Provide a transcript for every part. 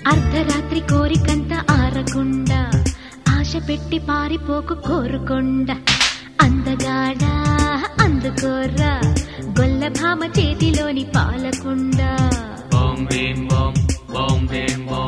అర్ధరాత్రి కోరికంత ఆరకుండా ఆశ పెట్టి పారిపోకు కోరుకొండ అందగాడా అందుకోర్రా గొల్ల భామ చేతిలోని పాలకుండ Boom, beam, boom, boom, beam, boom.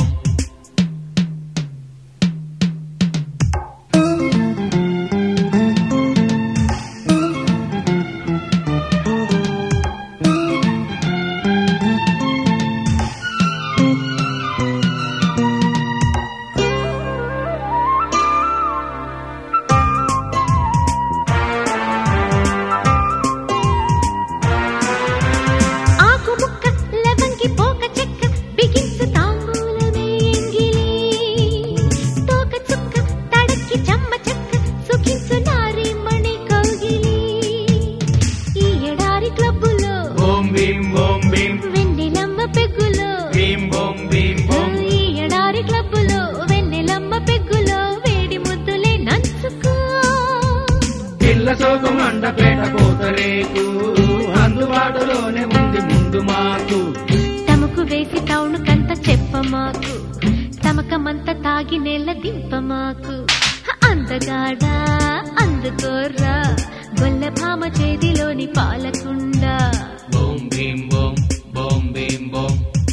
ఆకు ముక్క లవంగి పోక చెక్క బిగించు తాంబూలమే ఎంగిలి తోక చుక్క తడక్కి చెమ్మ చెక్క సుఖించు నారి మణి కౌగిలి ఈ ఎడారి క్లబ్బులో Boom, beam, boom, beam. వెన్నెలమ్మ పెగ్గులో Beam, boom, beam, boom. ఈ ఎడారి క్లబ్బులో వెన్నెలమ్మ పెగ్గులో వేడి ముద్దులే నంచుకో పిల్ల సోకు మండపేట కోతరేకు అందుబాటులోనే ఉంది ముందు మాకు తమకు వేసి టౌను కంత చెప్పమాకు తమకమంత తాగి నెల దింపమాకు అందగాడా అందుకోర్రా గొల్ల భామ చేతిలోని పాలకుండా Boom, beam, boom, boom, beam, boom.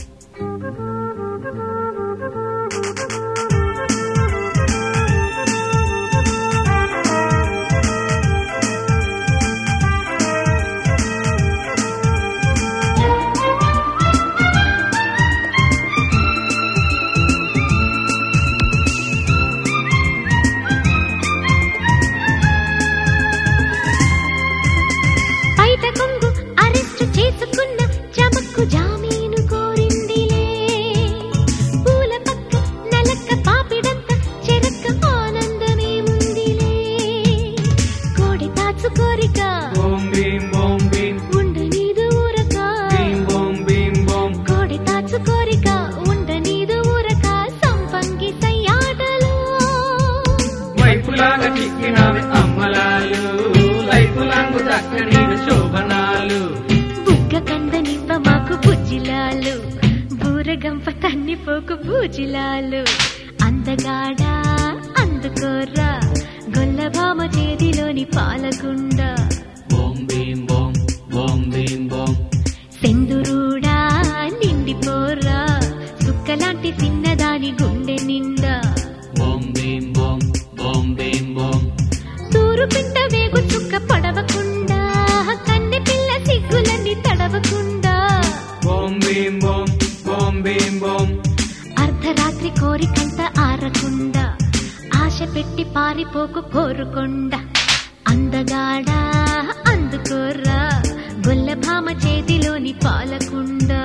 బయట కొంగు అరెస్టు చేసుకున్న చమక్కు జామీను కోరిందిలే పూల పక్క నలక్క పాపిడంత చెరక్క ఆనందమే ముందిలే కోడి తాచు కోరిక Boom, beam, boom, beam. ఉండ నీదు ఊరక Beam, boom, beam, boom. కోడి తాచు కోరిక ఉండ నీదు ఊరక సంపంగి సయ్యాటలు వైపులాగా చిక్కినవి అమ్మలాలు లైఫులాంగు దక్కని శోభనాలు బుగ్గ కందనివ్వ మాకు బుజ్జిలాలు బూరగంప తన్నిపోకు బూజిలాలు అందగాడా అందుకోర్రా గొల్లభామ చేతిలోని పాలగుండ Boom, beam, boom, boom, beam, boom. సెందురూడా నిండిపోర్రా సుక్కలాంటి చిన్నదాని గుండె నిండా Boom, beam, boom, boom, beam, boom. తూరు పింట వేగు చుక్క పడవకుండా కన్నె పిల్ల సిగ్గులన్నీ తడవకుండా Boom, beam, boom, boom, beam, boom. అర్ధరాత్రి కోరికంత ఆరకుండా ఆశ పెట్టి పారిపోకు కోరుకొండ అందగాడా అందుకోర్రా గొల్ల భామ చేతిలోని పాలకుండా